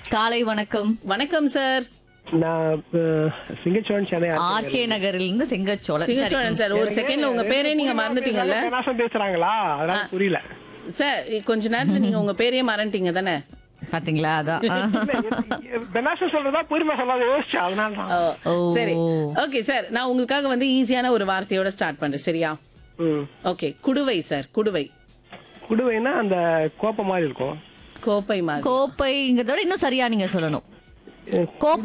காலை வணக்கம் வணக்கம் சார் நான் சிங்கச்சோழன் சென்னை ஆர்கே நகரில் இருந்து செங்கச்சோழன் சரி. சிங்கச்சோழன் சார் ஒரு செகண்ட்ல உங்க பேரே நீங்க மறந்துட்டீங்கல்ல பெனாசம் பேசுறாங்களா அதனால புரியல சார் கொஞ்ச நேரத்துல நீங்க உங்க பேரையே மறந்துட்டீங்க தானே பாத்தீங்களா அதான் பெனாசம் சொல்றதா பொறுமை சொல்லாத யோசிச்சேன் அதனால தான் ஓ, ஓ. சரி ஓகே சார் நான் உங்களுக்காக வந்து ஈஸியான ஒரு வார்த்தையோட ஸ்டார்ட் பண்றேன் சரியா ம். ஓகே குடுவை சார் குடுவை குடுவைன்னா அந்த கோப்பை மாதிரி இருக்கும் கோப்பை மாதிரி கோப்பைங்கிறதோட இன்னும் சரியா நீங்க சொல்லணும் கோப்பை